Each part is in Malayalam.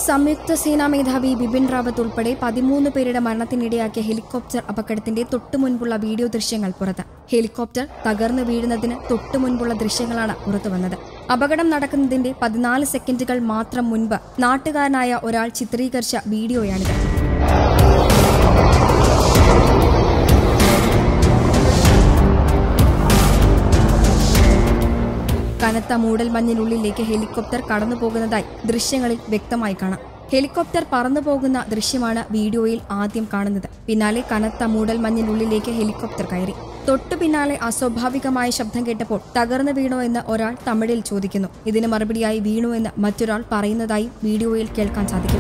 സംയുക്ത സേനാ മേധാവി ബിപിൻ റാവത്ത് ഉൾപ്പെടെ പതിമൂന്ന് പേരുടെ മരണത്തിനിടയാക്കിയ ഹെലികോപ്റ്റർ അപകടത്തിന്റെ തൊട്ടുമുൻപുള്ള വീഡിയോ ദൃശ്യങ്ങൾ പുറത്ത് ഹെലികോപ്റ്റർ തകർന്നു വീഴുന്നതിന് തൊട്ടുമുൻപുള്ള ദൃശ്യങ്ങളാണ് പുറത്തുവന്നത് അപകടം നടക്കുന്നതിന്റെ പതിനാല് സെക്കൻഡുകൾ മാത്രം മുൻപ് നാട്ടുകാരനായ ഒരാൾ ചിത്രീകരിച്ച വീഡിയോയാണിത് കനത്ത മൂടൽമഞ്ഞിനുള്ളിലേക്ക് ഹെലികോപ്റ്റർ കടന്നുപോകുന്നതായി ദൃശ്യങ്ങളിൽ വ്യക്തമായി കാണാം ഹെലികോപ്റ്റർ പറന്നു പോകുന്ന ദൃശ്യമാണ് വീഡിയോയിൽ ആദ്യം കാണുന്നത് പിന്നാലെ കനത്ത മൂടൽമഞ്ഞിനുള്ളിലേക്ക് ഹെലികോപ്റ്റർ കയറി തൊട്ടു പിന്നാലെ അസ്വാഭാവികമായ ശബ്ദം കേട്ടപ്പോൾ തകർന്നു വീണോ എന്ന് ഒരാൾ തമിഴിൽ ചോദിക്കുന്നു ഇതിന് മറുപടിയായി വീണു എന്ന് മറ്റൊരാൾ പറയുന്നതായി വീഡിയോയിൽ കേൾക്കാൻ സാധിക്കും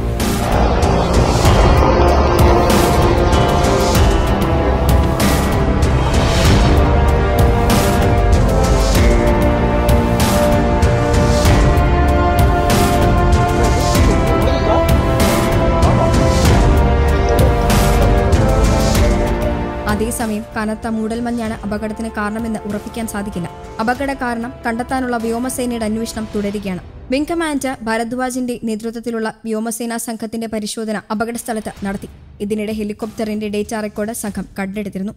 അതേസമയം കനത്ത മൂടൽമഞ്ഞാണ് അപകടത്തിന് കാരണമെന്ന് ഉറപ്പിക്കാൻ സാധിക്കില്ല അപകട കാരണം കണ്ടെത്താനുള്ള വ്യോമസേനയുടെ അന്വേഷണം തുടരുകയാണ് വിംഗ് കമാൻഡർ ഭരദ്വാജിന്റെ നേതൃത്വത്തിലുള്ള വ്യോമസേനാ സംഘത്തിന്റെ പരിശോധന അപകടസ്ഥലത്ത് നടത്തി ഇതിനിടെ ഹെലികോപ്റ്ററിന്റെ ഡേറ്റ റെക്കോർഡ് സംഘം കണ്ടെടുത്തിരുന്നു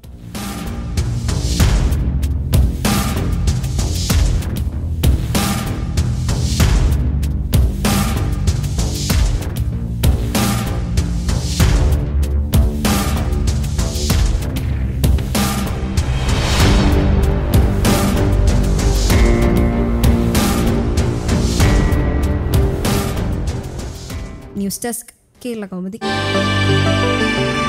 ന്യൂസ് ഡെസ്ക് കേരള കൗമുദി